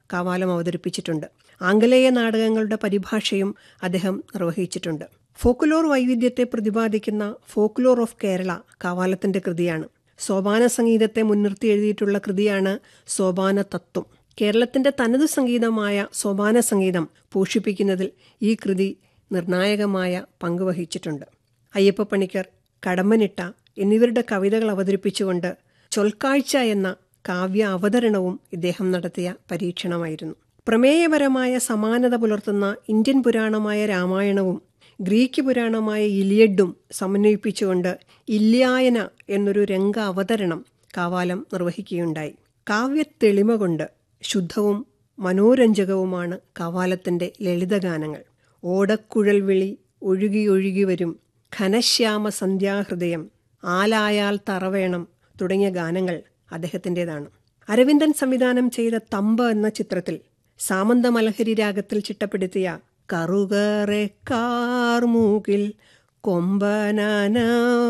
കാവാലം അവതരിപ്പിച്ചിട്ടുണ്ട് ആംഗലേയ നാടകങ്ങളുടെ പരിഭാഷയും അദ്ദേഹം നിർവഹിച്ചിട്ടുണ്ട് ഫോക്കുലോർ വൈവിധ്യത്തെ പ്രതിപാദിക്കുന്ന ഫോക്കുലോർ ഓഫ് കേരള കാവാലത്തിന്റെ കൃതിയാണ് സോപാന സംഗീതത്തെ മുൻനിർത്തി എഴുതിയിട്ടുള്ള കൃതിയാണ് സോപാന തത്വം കേരളത്തിന്റെ തനതു സംഗീതമായ സോപാന സംഗീതം പോഷിപ്പിക്കുന്നതിൽ ഈ കൃതി നിർണായകമായ പങ്ക് വഹിച്ചിട്ടുണ്ട് അയ്യപ്പ പണിക്കർ കടമ്പനിട്ട എന്നിവരുടെ കവിതകൾ അവതരിപ്പിച്ചുകൊണ്ട് ചൊൽക്കാഴ്ച എന്ന കാവ്യ അവതരണവും ഇദ്ദേഹം നടത്തിയ പരീക്ഷണമായിരുന്നു പ്രമേയപരമായ സമാനത പുലർത്തുന്ന ഇന്ത്യൻ പുരാണമായ രാമായണവും ഗ്രീക്ക് പുരാണമായ ഇലിയഡും സമന്വയിപ്പിച്ചുകൊണ്ട് ഇല്യായന എന്നൊരു രംഗ അവതരണം കാവാലം നിർവഹിക്കുകയുണ്ടായി കാവ്യ തെളിമ കൊണ്ട് ശുദ്ധവും മനോരഞ്ജകവുമാണ് കാവാലത്തിന്റെ ലളിതഗാനങ്ങൾ ഓടക്കുഴൽ വിളി ഒഴുകി ഒഴുകി വരും ഘനശ്യാമ സന്ധ്യാഹൃദയം ആലായാൽ തറവേണം തുടങ്ങിയ ഗാനങ്ങൾ അദ്ദേഹത്തിൻ്റെതാണ് അരവിന്ദൻ സംവിധാനം ചെയ്ത തമ്പ എന്ന ചിത്രത്തിൽ സാമന്ത മലഹരി രാഗത്തിൽ ചിട്ടപ്പെടുത്തിയ കറുകറെ കാർമൂകിൽ കൊമ്പനന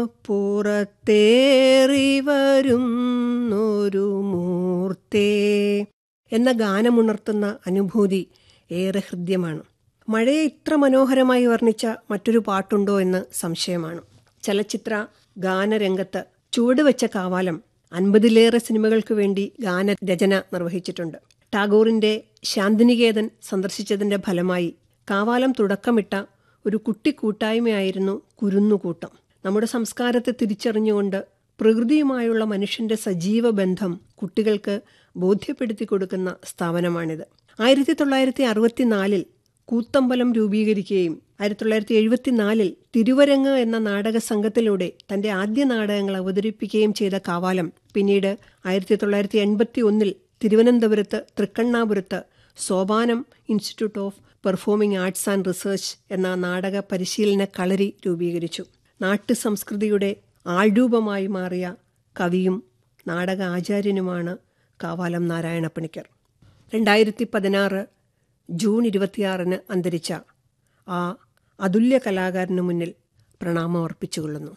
പുറത്തേറി വരുന്നൊരു മൂർത്തേ എന്ന ഗാനമുണർത്തുന്ന അനുഭൂതി ഏറെ ഹൃദ്യമാണ് മഴയെ ഇത്ര മനോഹരമായി വർണ്ണിച്ച മറ്റൊരു പാട്ടുണ്ടോ എന്ന് സംശയമാണ് ചലച്ചിത്ര ഗാനരംഗത്ത് ചുവടുവെച്ച കാവാലം അൻപതിലേറെ സിനിമകൾക്ക് വേണ്ടി ഗാനരചന നിർവഹിച്ചിട്ടുണ്ട് ടാഗോറിന്റെ ശാന്തിനികേതൻ സന്ദർശിച്ചതിന്റെ ഫലമായി കാവാലം തുടക്കമിട്ട ഒരു കുട്ടി കൂട്ടായ്മയായിരുന്നു കുരുന്നുകൂട്ടം നമ്മുടെ സംസ്കാരത്തെ തിരിച്ചറിഞ്ഞുകൊണ്ട് പ്രകൃതിയുമായുള്ള മനുഷ്യന്റെ സജീവ ബന്ധം കുട്ടികൾക്ക് ബോധ്യപ്പെടുത്തി കൊടുക്കുന്ന സ്ഥാപനമാണിത് ആയിരത്തി തൊള്ളായിരത്തി അറുപത്തിനാലിൽ കൂത്തമ്പലം രൂപീകരിക്കുകയും ആയിരത്തി തൊള്ളായിരത്തി എഴുപത്തിനാലിൽ തിരുവരങ്ങ് എന്ന നാടക സംഘത്തിലൂടെ തന്റെ ആദ്യ നാടകങ്ങൾ അവതരിപ്പിക്കുകയും ചെയ്ത കാവാലം പിന്നീട് ആയിരത്തി തൊള്ളായിരത്തി എൺപത്തി ഒന്നിൽ തിരുവനന്തപുരത്ത് തൃക്കണ്ണാപുരത്ത് Sopanam institute of performing arts and research എന്ന നാടക പരിശീലന കളരി രൂപീകരിച്ചു നാട്ടു സംസ്കൃതിയുടെ ആൾരൂപമായി മാറിയ കവിയും നാടക ആചാര്യനുമാണ് കാവാലം നാരായണപ്പണിക്കർ രണ്ടായിരത്തി പതിനാറ് ജൂൺ ഇരുപത്തിയാറിന് അന്തരിച്ച ആ അതുല്യ കലാകാരന് മുന്നിൽ പ്രണാമം അർപ്പിച്ചുകൊള്ളുന്നു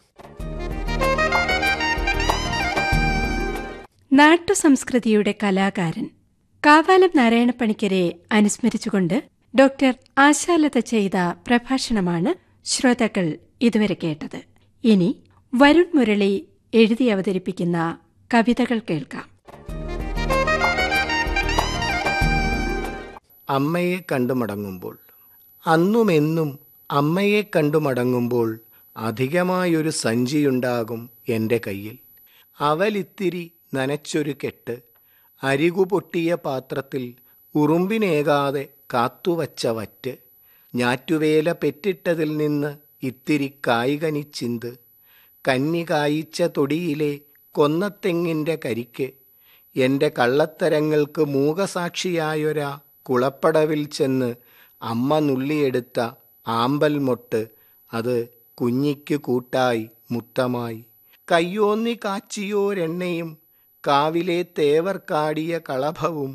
നാട്ടുസംസ്കൃതിയുടെ കലാകാരൻ കാവാലം നാരായണപ്പണിക്കരെ അനുസ്മരിച്ചുകൊണ്ട് ഡോക്ടർ ആശാലത ചെയ്ത പ്രഭാഷണമാണ് ശ്രോതാക്കൾ ഇതുവരെ കേട്ടത് ഇനി വരുൺ മുരളി എഴുതി അവതരിപ്പിക്കുന്ന കവിതകൾ കേൾക്കാം അമ്മയെ കണ്ടു മടങ്ങുമ്പോൾ അന്നുമെന്നും അമ്മയെ കണ്ടു മടങ്ങുമ്പോൾ അധികമായൊരു സഞ്ചിയുണ്ടാകും എൻ്റെ കയ്യിൽ അവലിത്തിരി നനച്ചൊരു കെട്ട് അരികു പൊട്ടിയ പാത്രത്തിൽ ഉറുമ്പിനേകാതെ കാത്തുവച്ച വറ്റ് ഞാറ്റുവേല പെറ്റിട്ടതിൽ നിന്ന് ഇത്തിരി കായികനിച്ചിന്ത് കന്നി കായിച്ച തൊടിയിലെ കൊന്നത്തെങ്ങിൻ്റെ കരിക്ക് എൻ്റെ കള്ളത്തരങ്ങൾക്ക് മൂകസാക്ഷിയായൊരാ കുളപ്പടവിൽ ചെന്ന് അമ്മ നുള്ളിയെടുത്ത ആമ്പൽ മൊട്ട് അത് കുഞ്ഞിക്ക് കൂട്ടായി മുത്തമായി കയ്യോന്നി കാച്ചിയോരെണ്ണയും കാവിലെ തേവർ കാടിയ കളഭവും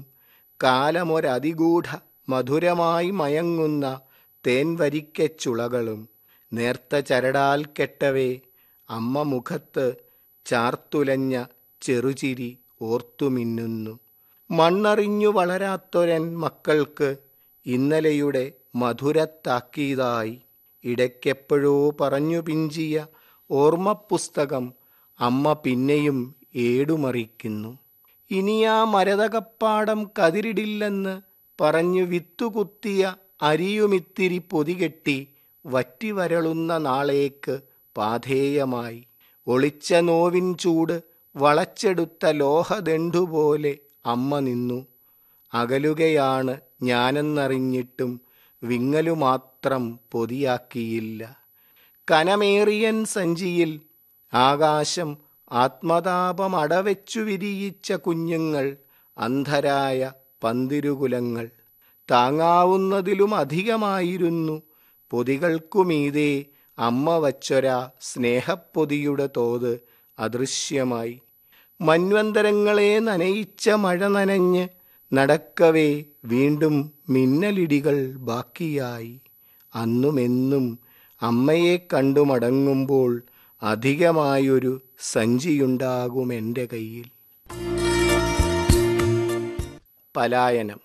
കാലമൊരതിഗൂഢ മധുരമായി മയങ്ങുന്ന തേൻവരിക്കച്ചുളകളും നേർത്ത ചരടാൽ കെട്ടവേ അമ്മ മുഖത്ത് ചാർത്തുലഞ്ഞ ചെറുചിരി ഓർത്തുമിന്നുന്നു മണ്ണറിഞ്ഞു വളരാത്തൊരൻ മക്കൾക്ക് ഇന്നലെയുടെ മധുരത്താക്കീതായി ഇടയ്ക്കെപ്പോഴോ പറഞ്ഞു പിഞ്ചിയ ഓർമ്മപ്പുസ്തകം അമ്മ പിന്നെയും ഏടുമറിക്കുന്നു ഇനിയാ മരതകപ്പാടം കതിരിടില്ലെന്ന് പറഞ്ഞു വിത്തുകുത്തിയ അരിയുമിത്തിരി പൊതികെട്ടി വറ്റിവരളുന്ന നാളേക്ക് പാധേയമായി ഒളിച്ച നോവിൻ ചൂട് വളച്ചെടുത്ത ലോഹദണ്ഡുപോലെ അമ്മ നിന്നു അകലുകയാണ് ഞാനെന്നറിഞ്ഞിട്ടും വിങ്ങലുമാത്രം പൊതിയാക്കിയില്ല കനമേറിയൻ സഞ്ചിയിൽ ആകാശം ആത്മതാപമടവെച്ചു വിരിയിച്ച കുഞ്ഞുങ്ങൾ അന്ധരായ പന്തിരുകുലങ്ങൾ താങ്ങാവുന്നതിലും അധികമായിരുന്നു പൊതികൾക്കുമീതേ അമ്മ വച്ചൊരാ സ്നേഹപ്പൊതിയുടെ തോത് അദൃശ്യമായി മന്വന്തരങ്ങളെ നനയിച്ച മഴ നനഞ്ഞ് നടക്കവേ വീണ്ടും മിന്നലിടികൾ ബാക്കിയായി അന്നുമെന്നും അമ്മയെ കണ്ടു മടങ്ങുമ്പോൾ അധികമായൊരു സഞ്ചിയുണ്ടാകും എൻ്റെ കയ്യിൽ പലായനം